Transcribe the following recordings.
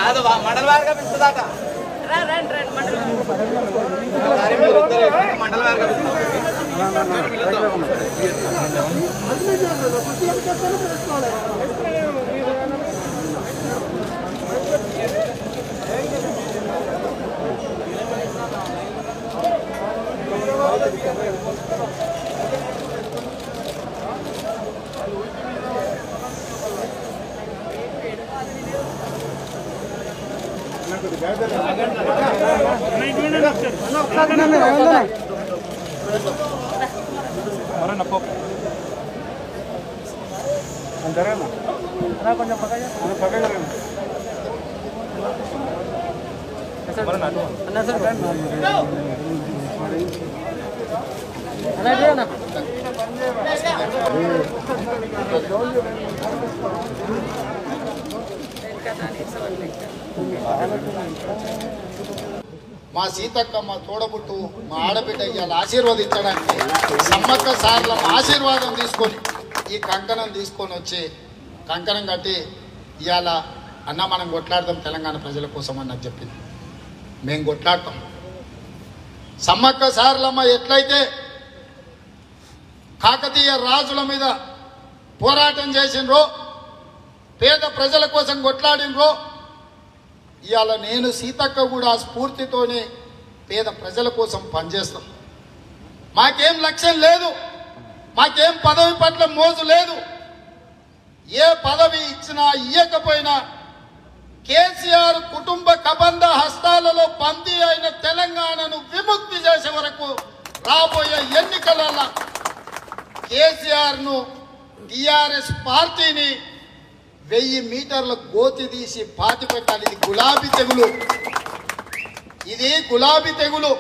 కాదు వా- మండల వారిగా పిలుస్తుందట రా రండి రండి మండలం ఒకసారి మీరు ఇద్దరు ఎక్కండి, మండల వారిగా పిలుస్తాం. మా సీతక్క మా తోడబుట్టు మా ఆడబిడ్డ ఇవాళ ఆశీర్వదించడానికి సమ్మక్క సార్ల ఆశీర్వాదం తీసుకొని ఈ కంకణం తీసుకొని వచ్చి కంకణం కట్టి ఇవాళ అన్న మనం కొట్లాడదాం తెలంగాణ ప్రజల కోసం అని నాకు చెప్పింది మేము కొట్లాడతాం సమ్మక్క సార్లమ్మ ఎట్లయితే కాకతీయ రాజుల మీద పోరాటం చేసినరో పేద ప్రజల కోసం కొట్లాడినరో ఇవాళ నేను సీతక్క కూడా ఆ స్ఫూర్తితోనే పేద ప్రజల కోసం పనిచేస్తాం మాకేం లక్ష్యం లేదు మాకేం పదవి పట్ల మోజు లేదు ఏ పదవి ఇచ్చినా ఇయ్యకపోయినా కేసీఆర్ కుటుంబ కబంధ హస్తాలలో బందీ అయిన తెలంగాణను విముక్తి చేసే వరకు రాబోయే ఎన్నికలలో కేసీఆర్ ను టిఆర్ఎస్ పార్టీని వెయ్యి మీటర్ల గోతి తీసి పాతి పెట్టాలి ఇది గులాబీ తెగులు ఇది గులాబీ తెగులు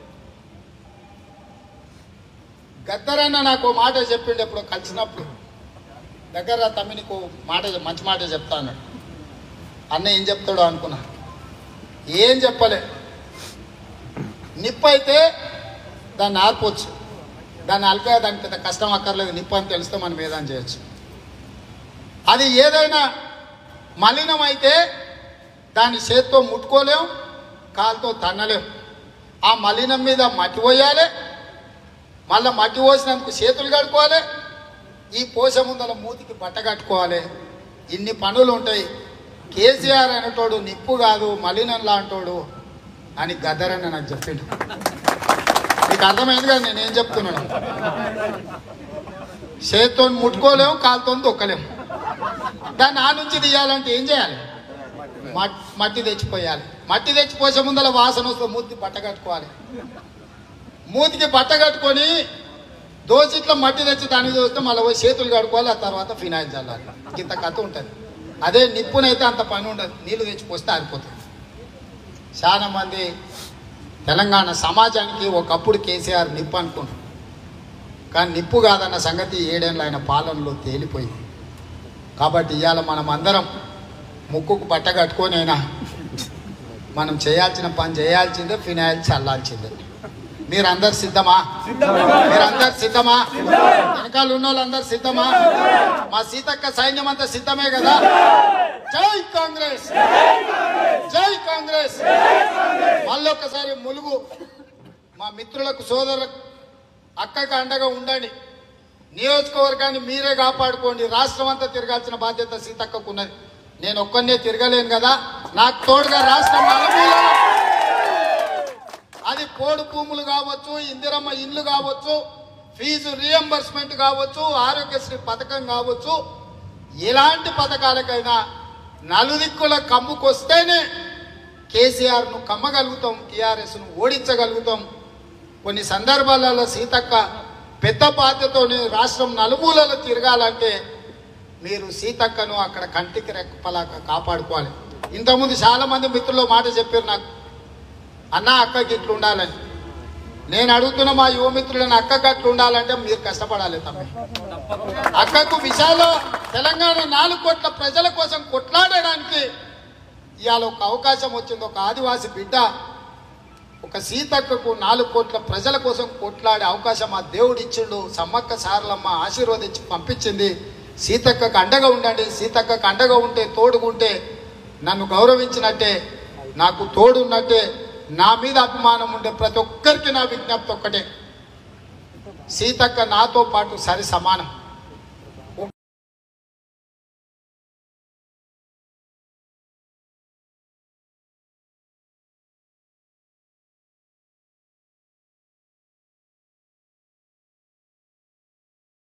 గద్దరన్న నాకు ఓ మాట చెప్పిండు ఎప్పుడు కలిసినప్పుడు దగ్గర తమ్మి నీకు మాట మంచి మాట చెప్తా అన్నాడు అన్న ఏం చెప్తాడో అనుకున్నా ఏం చెప్పలే నిప్పు అయితే దాన్ని ఆర్పొచ్చు దాన్ని అల్పే దానికి పెద్ద కష్టం అక్కర్లేదు నిప్పు అని తెలిస్తే మనం ఏదైనా చేయొచ్చు అది ఏదైనా మలినం అయితే దాన్ని చేత్తో ముట్టుకోలేం కాలుతో తన్నలేం ఆ మలినం మీద మట్టి పోయాలి మళ్ళీ మట్టి పోసినందుకు చేతులు కడుక్కోవాలి ఈ పోస ముందల మూతికి బట్ట కట్టుకోవాలి ఇన్ని పనులు ఉంటాయి కేసీఆర్ అనేటోడు నిప్పు కాదు మలినం లాంటోడు అని గద్దరన్న నాకు చెప్పిండు మీకు అర్థమైంది కదా నేను ఏం చెప్తున్నాను చేత్తో ముట్టుకోలేము కాలుతో దొక్కలేము దాన్ని ఆ నుంచి తీయాలంటే ఏం చేయాలి మట్- మట్టి తెచ్చిపోయాలి మట్టి తెచ్చిపోసే ముందర వాసన వస్తే మూతికి బట్ట కట్టుకోవాలి మూతికి బట్ట కట్టుకొని దోసిట్లో మట్టి తెచ్చి దానికి చూస్తే మళ్ళీ పోయి చేతులు కడుక్కోవాలి ఆ తర్వాత ఫినాయిల్ చల్లాలి ఇంత కథ ఉంటుంది అదే నిప్పునైతే అంత పని ఉండదు నీళ్లు తెచ్చిపోస్తే ఆగిపోతుంది చాలా మంది తెలంగాణ సమాజానికి ఒకప్పుడు కేసీఆర్ నిప్పు అనుకున్నారు కానీ నిప్పు కాదన్న సంగతి ఏడేళ్ళు ఆయన పాలనలో తేలిపోయింది కాబట్టి ఇవాళ మనం అందరం ముక్కుకు బట్ట కట్టుకొనైనా మనం చేయాల్సిన పని చేయాల్సిందే ఫినాయిల్ చల్లాల్సిందే మీరందరు సిద్ధమా మీరందరు సిద్ధమా వెనకాల ఉన్న వాళ్ళందరు సిద్ధమా మా సీతక్క సైన్యం అంతా సిద్ధమే కదా జై కాంగ్రెస్ జై కాంగ్రెస్ మళ్ళొక్కసారి ములుగు మా మిత్రులకు సోదరులకు అక్కకి అండగా ఉండండి నియోజకవర్గాన్ని మీరే కాపాడుకోండి రాష్ట్రం అంతా తిరగాల్సిన బాధ్యత సీతక్కకు ఉన్నది నేను ఒక్కనే తిరగలేను కదా నాకు తోడుగా రాష్ట్రం నలుమూలలా అది పోడు భూములు కావచ్చు ఇందిరమ్మ ఇల్లు కావచ్చు ఫీజు రియంబర్స్మెంట్ కావచ్చు ఆరోగ్యశ్రీ పథకం కావచ్చు ఎలాంటి పథకాలకైనా నలుదిక్కుల కమ్ముకొస్తేనే కేసీఆర్ను కమ్మగలుగుతాం టీఆర్ఎస్ను ఓడించగలుగుతాం కొన్ని సందర్భాలలో సీతక్క పెద్ద బాధ్యతోని రాష్ట్రం నలుమూలలో తిరగాలంటే మీరు సీతక్కను అక్కడ కంటికి రెప్పలాగా కాపాడుకోవాలి ఇంతకుముందు చాలా మంది మిత్రులు మాట చెప్పారు నాకు అన్న అక్కకి ఇట్లా ఉండాలని నేను అడుగుతున్న మా యువ మిత్రులను అక్కకి అట్లా ఉండాలంటే మీరు కష్టపడాలి తమ్మి అక్కకు విశాల తెలంగాణ నాలుగు కోట్ల ప్రజల కోసం కొట్లాడడానికి ఇవాళ ఒక అవకాశం వచ్చింది ఒక ఆదివాసి బిడ్డ ఒక సీతక్కకు నాలుగు కోట్ల ప్రజల కోసం కొట్లాడే అవకాశం ఆ దేవుడు ఇచ్చిండు సమ్మక్క సారలమ్మ ఆశీర్వదించి పంపించింది సీతక్కకు అండగా ఉండండి సీతక్కకు అండగా ఉంటే తోడుగుంటే నన్ను గౌరవించినట్టే నాకు తోడున్నట్టే నా మీద అభిమానం ఉండే ప్రతి ఒక్కరికి నా విజ్ఞప్తి ఒక్కటే సీతక్క నాతో పాటు సరి సమానం